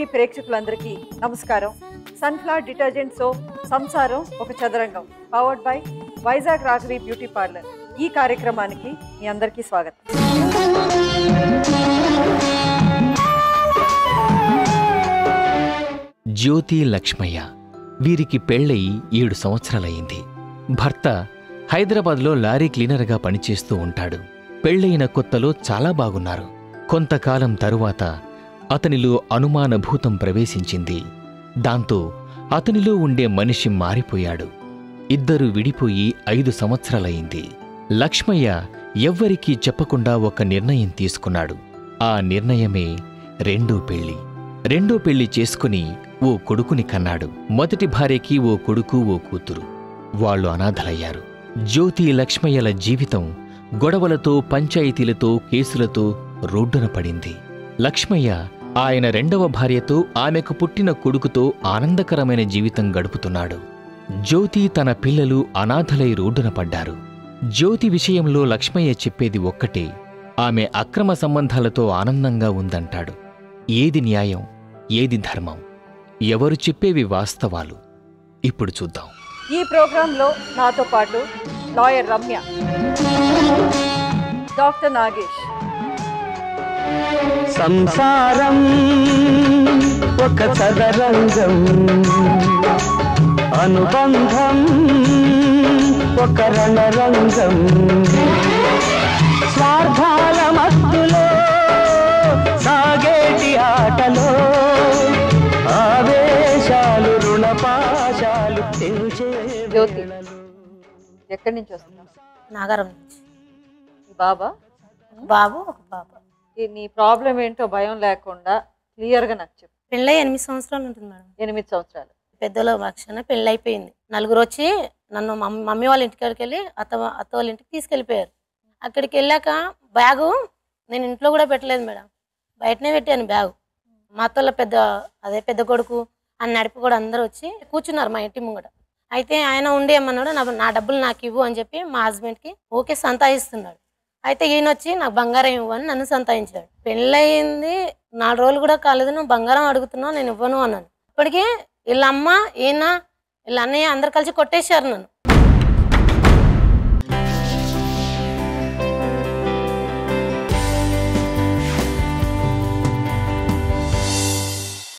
TV ప్రేక్షకులందరికీ నమస్కారం sunflower detergent soap సంసారం ఒక చదరంగం powered by Vizag Raghavi beauty parlour ఈ కార్యక్రమానికి మీ అందరికీ స్వాగతం జ్యోతి లక్ష్మయ్య వీరికి పెళ్ళై ఏడు సంవత్సరాలయ్యింది భర్త హైదరాబాద్లో లారీ క్లీనర్గా పనిచేస్తూ ఉంటాడు పెళ్ళయిన కొత్తలో చాలా బాగున్నారు కొంతకాలం తరువాత అతనిలో అనుమానభూతం ప్రవేశించింది దాంతో అతనిలో ఉండే మనిషి మారిపోయాడు ఇద్దరు విడిపోయి ఐదు సంవత్సరాలయ్యింది లక్ష్మయ్య ఎవ్వరికీ చెప్పకుండా ఒక నిర్ణయం తీసుకున్నాడు ఆ నిర్ణయమే రెండో పెళ్లి రెండో పెళ్లి చేసుకుని ఓ కొడుకుని కన్నాడు మొదటి భార్యకి ఓ కొడుకు ఓ కూతురు వాళ్ళు అనాథలయ్యారు జ్యోతి లక్ష్మయ్యల జీవితం గొడవలతో పంచాయతీలతో కేసులతో రోడ్డున పడింది లక్ష్మయ్య ఆయన రెండవ భార్యతో ఆమెకు పుట్టిన కొడుకుతో ఆనందకరమైన జీవితం గడుపుతున్నాడు జ్యోతి తన పిల్లలు అనాథలై రోడ్డున పడ్డారు జ్యోతి విషయంలో లక్ష్మయ్య చెప్పేది ఒక్కటే ఆమె అక్రమ సంబంధాలతో ఆనందంగా ఉందంటాడు ఏది న్యాయం ఏది ధర్మం ఎవరు చెప్పేవి వాస్తవాలు ఇప్పుడు చూద్దాం ఈ ప్రోగ్రాంలో నాతో పాటు లాయర్ రమ్య డాక్టర్ నాగేష్ సంసారం ఒక చదరంగం అనుబంధం ఒక రణరంగం స్వార్థాల మత్తులో సాగేటి ఆటలో ఆవేశాలు రుణపాశాలు తెంచే జ్యోతి. వేళలో. ఎక్కడి నుంచి వస్తున్నావు నాగరం నుంచి ఈ బాబా బాబు ఒక పాప ఈ నీ ప్రాబ్లం ఏంటో భయం లేకుండా క్లియర్గా నాకు చెప్పు పెళ్ళై ఎనిమిది సంవత్సరాలు ఉంటుంది మేడం ఎనిమిది సంవత్సరాలు పెద్దల పక్షాన పెళ్ళి అయిపోయింది నలుగురు వచ్చి నన్ను మమ్మీ మమ్మీ వాళ్ళ ఇంటికి వెళ్ళి అత్త అత్త వాళ్ళ ఇంటికి తీసుకెళ్ళిపోయారు అక్కడికి వెళ్ళాక బ్యాగు నేను ఇంట్లో కూడా పెట్టలేదు మేడం బయటనే పెట్టాను బ్యాగు మా అత్తల పెద్ద అదే పెద్ద కొడుకు ఆ నడిపి కూడా అందరూ వచ్చి కూర్చున్నారు మా ఇంటి ముంగట అయితే ఆయన ఉండి ఏమన్నాడు నా నా డబ్బులు నాకు ఇవ్వు అని చెప్పి మా హస్బెండ్కి ఓకే సంతాయిస్తున్నాడు అయితే ఈయన వచ్చి నాకు బంగారం ఇవ్వు అని నన్ను సంతాయించాడు పెళ్ళయింది నాలుగు రోజులు కూడా కాలేదు నువ్వు బంగారం అడుగుతున్నావు నేను ఇవ్వను అన్నాను ఇప్పటికీ వీళ్ళ అమ్మ ఈయన వీళ్ళ అన్నయ్య అందరు కలిసి కొట్టేశారు నన్ను